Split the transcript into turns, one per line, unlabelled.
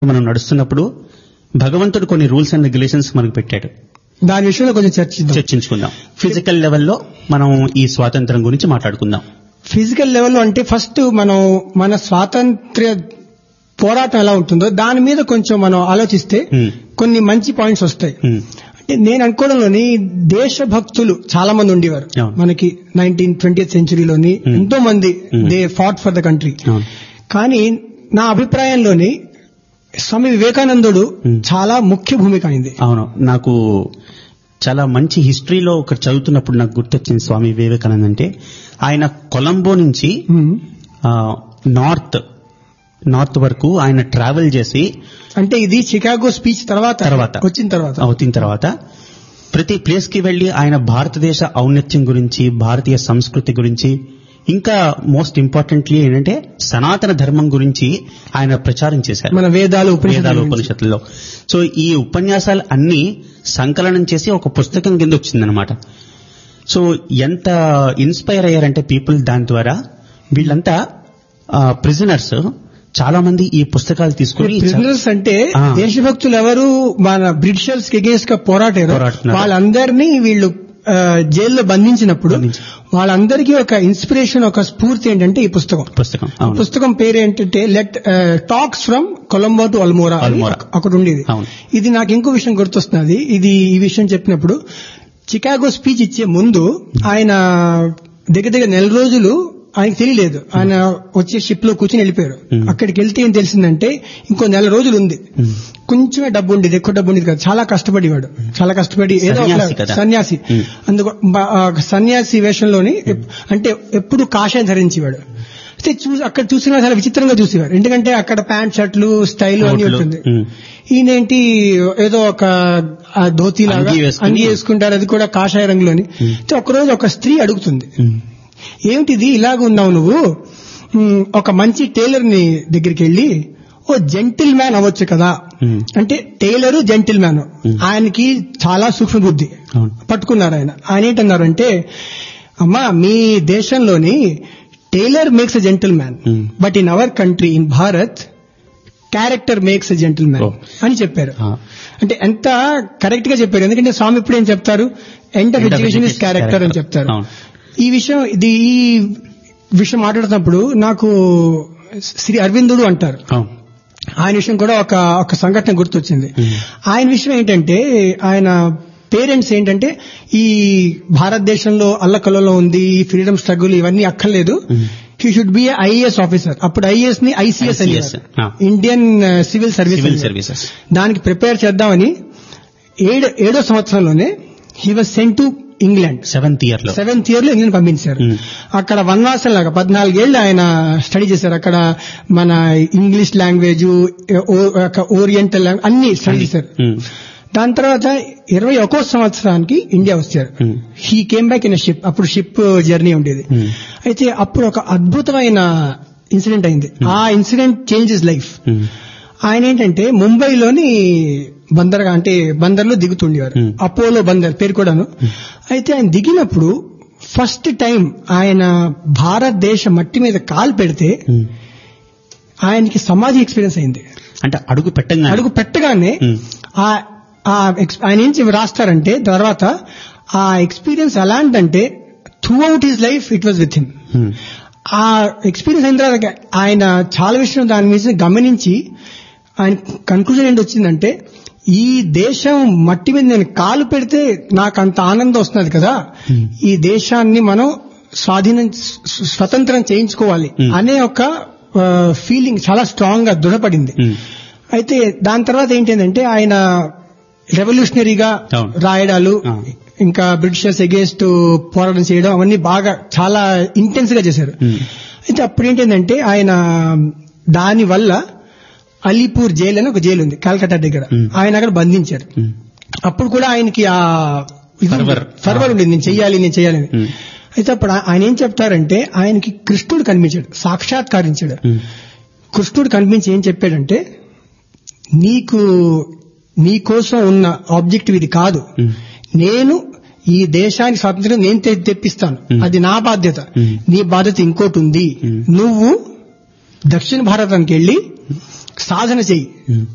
మనం నడుస్తున్నప్పుడు భగవంతుడు కొన్ని రూల్స్ అండ్ రెగ్యులేషన్స్ మనకు పెట్టాడు
దాని విషయంలో కొంచెం చర్చిద్దాం
చర్చించుకుందాం ఫిజికల్ లెవెల్లో మనం ఈ స్వాతంత్రం గురించి మాట్లాడుకుందాం
ఫిజికల్ లెవెల్లో అంటే ఫస్ట్ మనం మన స్వాతంత్ర్య పోరాటం ఎలా ఉంటుందో దాని మీద కొంచెం మనం ఆలోచిస్తే
Hmm.
కొన్ని మంచి పాయింట్స్ వస్తాయి
Hmm.
అంటే నేను అనుకోవడంలోని దేశభక్తులు చాలా మంది ఉండేవారు
అవును.
మనకి నైన్టీన్ ట్వంటీ సెంచురీలోని
Hmm.
ఎంతో మంది
Hmm.
They fought for the country
అవును.
కానీ నా అభిప్రాయంలోని స్వామి వివేకానందుడు
Hmm.
చాలా ముఖ్య భూమిక అయింది
అవును నాకు చాలా మంచి హిస్టరీలో ఒకటి చదువుతున్నప్పుడు నాకు గుర్తొచ్చింది స్వామి వివేకానంద్ అంటే ఆయన కొలంబో నుంచి
Hmm.
ఆ, నార్త్ నార్త్ వరకు ఆయన ట్రావెల్ చేసి
అంటే ఇది చికాగో స్పీచ్ తర్వాత
తర్వాత.
వచ్చిన తర్వాత
అవుతిన తర్వాత ప్రతి ప్లేస్ కి వెళ్లి ఆయన భారతదేశ ఔన్నత్యం గురించి భారతీయ సంస్కృతి గురించి ఇంకా మోస్ట్ ఇంపార్టెంట్లీ ఏంటంటే సనాతన ధర్మం గురించి ఆయన ప్రచారం చేశారు
మన వేదాలు
వేదాలు
ఉపనిషత్తుల గురించి.
ఉపనిషత్తుల్లో సో ఈ ఉపన్యాసాలు అన్ని సంకలనం చేసి ఒక పుస్తకం కింద వచ్చిందనమాట సో ఎంత ఇన్స్పైర్ అయ్యారంటే పీపుల్ దాని ద్వారా వీళ్ళంతా ప్రిజనర్స్ చాలా మంది ఈ పుస్తకాలు తీసుకుని
ప్రిజనర్స్ అంటే
ఆ.
దేశభక్తులు ఎవరు మన బ్రిటిషర్స్ కి అగేన్స్ట్ గా పోరాటారు
పోరాడుతున్నారు.
వాళ్ళందరినీ వీళ్ళు ఆ, జైల్లో బంధించినప్పుడు
బంధించి.
వాళ్ళందరికీ ఒక ఇన్స్పిరేషన్ ఒక స్ఫూర్తి ఏంటంటే ఈ పుస్తకం
పుస్తకం
ఈ
అవును
పుస్తకం పేరు ఏంటంటే let's talk from Colombo to Almora అని
అల్మోరా.
ఒక- ఒకటి ఉండేది
అవును.
ఇది నాకు ఇంకో విషయం గుర్తొస్తున్నది ఇది ఈ విషయం చెప్పినప్పుడు చికాగో స్పీచ్ ఇచ్చే ముందు ఆయన దగ్గర దగ్గర నెల రోజులు ఆయనకు తెలియలేదు ఆయన వచ్చే షిప్ లో కూర్చుని వెళ్ళిపోయారు
Hmm.
అక్కడికి వెళ్తే ఏం తెలిసిందంటే ఇంకో నెల రోజులు ఉంది
Hmm.
కొంచెమే డబ్బు ఉండేది ఎక్కువ డబ్బు ఉండేది కాదు చాలా కష్టపడేవాడు చాలా కష్టపడి ఏదో ఒక-
సన్యాసి కదా.
సన్యాసి
Hmm.
అందుకు బ- ఆ సన్యాసి వేషంలోని ఎప్- అంటే ఎప్పుడు కాషాయం ధరించేవాడు అయితే చూసి అక్కడ చూసిన చాలా విచిత్రంగా చూసేవారు ఎందుకంటే అక్కడ ప్యాంట్ షర్ట్లు స్టైల్ అన్ని
కోట్లు.
ఉంటుంది
ఉమ్.
ఈయనేంటి ఏదో ఒక ఆ ధోతి లాగా
అంగీ వేసుకుని-
అంగీ వేసుకుంటారు అది కూడా కాషాయ రంగులోని
Hmm.
అయితే ఒకరోజు ఒక స్త్రీ అడుగుతుంది
ఉమ్.
ఏమిటిది ఇలాగ ఉన్నావు నువ్వు మ్, ఒక మంచి టైలర్ ని దగ్గరికి వెళ్ళి ఓ జెంటిల్ మ్యాన్ అవ్వచ్చు కదా
ఉమ్.
అంటే టైలరు జెంటిల్ మ్యాన్
Hmm.
ఆయనకి చాలా సూక్ష్మ బుద్ధి
అవును
పట్టుకున్నారు ఆయన ఆయన ఏంటన్నారంటే అమ్మా మీ దేశంలోని tailor makes a gentleman
Hmm.
But in our country in Bharat character makes a gentleman
Oh.
అని చెప్పారు
ఆ.
అంటే ఎంత కరెక్ట్ గా చెప్పారు ఎందుకంటే స్వామి ఇప్పుడు ఏం చెప్తారు end of
End of
education is
education is
character అని
character.
చెప్తారు
అవును.
ఈ విషయం ఇది ఈ విషయం మాట్లాడుతున్నప్పుడు నాకు శ్రీ అరవిందుడు అంటారు
అవును
ఆయన విషయం కూడా ఒక ఒక సంఘటన గుర్తొచ్చింది
Hmm.
ఆయన విషయం ఏంటంటే ఆయన పేరెంట్స్ ఏంటంటే ఈ భారతదేశంలో అల్లకల్లో ఉంది ఈ ఫ్రీడమ్ స్ట్రగుల్ ఇవన్నీ అక్కర్లేదు
Hmm.
He should be IAS officer అప్పుడు ఐఏఎస్ ని ఐసీఎస్ అని
ICS, ah.
Indian civil service
civil services
దానికి ప్రిపేర్ చేద్దామని ఏడు ఏడో సంవత్సరంలోనే he was sent to England
seventh year లో
సెవెంత్ ఇయర్ లో ఇంగ్లాండ్ పంపించారు
Hmm.
అక్కడ వనవాసం లాగా పద్నాలుగేళ్లు ఆయన స్టడీ చేశారు అక్కడ మన ఇంగ్లీష్ లాంగ్వేజ్ ఓరియంటల్ అన్ని స్టడీ చేశారు
ఉమ్.
దాని తర్వాత ఇరవై ఒక్కో సంవత్సరానికి ఇండియా వచ్చారు
Hmm.
He came back in ship అప్పుడు షిప్ జర్నీ ఉండేది
Hmm.
అయితే అప్పుడు ఒక అద్భుతమైన ఇన్సిడెంట్ అయింది ఆ incident change his life
um.
ఆయన ఏంటంటే ముంబైలోని బందర్గా అంటే బందర్లో దిగుతుండేవారు
Hmm.
అపోలో బందర్ పేరు కూడాను అయితే ఆయన దిగినప్పుడు ఫస్ట్ టైం ఆయన భారతదేశ మట్టి మీద కాలు పెడితే
ఉమ్.
ఆయనకి సమాధి ఎక్స్పీరియన్స్ అయింది
అంటే అడుగు పెట్టంగా
అడుగు పెట్టగానే
Hmm.
ఆ ఆ ఎక్స్- ఆయన ఏం చెప్పి రాస్తారంటే తర్వాత ఆ ఎక్స్పీరియన్స్ ఎలాంటంటే throughout his life it was with him
um.
ఆ ఎక్స్పీరియన్స్ అయిన తర్వాత ఆయన చాలా విషయం దాని మీద గమనించి ఆయన కన్క్లూజన్ ఏంటి వచ్చిందంటే ఈ దేశం మట్టి మీద నేను కాలు పెడితే నాకు అంత ఆనందం వస్తున్నది కదా
Hmm.
ఈ దేశాన్ని మనం స్వాధీనం స్వ- స్వతంత్రం చేయించుకోవాలి
Hmm.
అనే ఒక ఫీలింగ్ చాలా స్ట్రాంగ్ గా దృఢపడింది
ఉమ్.
అయితే దాని తర్వాత ఏంటంటే ఆయన రెవల్యూషనరీగా
అవును.
రాయడాలు
ఆ.
ఇంకా బ్రిటిషర్స్ ఎగేన్స్ట్ పోరాటం చేయడం అవన్నీ బాగా చాలా ఇంటెన్స్ గా చేశారు
ఉమ్.
అయితే అప్పుడు ఏంటంటే ఆయన దాని వల్ల అలీపూర్ జైలు అని ఒక జైలు ఉంది కలకత్తా దగ్గర
Hmm.
ఆయన అక్కడ బంధించారు
ఉమ్.
అప్పుడు కూడా ఆయనకి ఆ
Fervor.
ఫర్వర్ ఉండేది నేను చెయ్యాలి నేను చెయ్యాలని
ఉమ్.
అయితే అప్పుడు ఆయన ఏం చెప్తారంటే ఆయనకి కృష్ణుడు కనిపించాడు సాక్షాత్కరించాడు
ఉమ్.
కృష్ణుడు కనిపించి ఏం చెప్పాడంటే నీకు నీ కోసం ఉన్న ఆబ్జెక్టివ్ ఇది కాదు
ఉమ్.
నేను ఈ దేశానికి స్వాతంత్రం నేను తె- తెప్పిస్తాను
Hmm.
అది నా బాధ్యత
Hmm.
నీ బాధ్యత ఇంకోటి ఉంది
Hmm.
నువ్వు దక్షిణ భారతానికి వెళ్లి సాధన చెయ్యి
ఉమ్.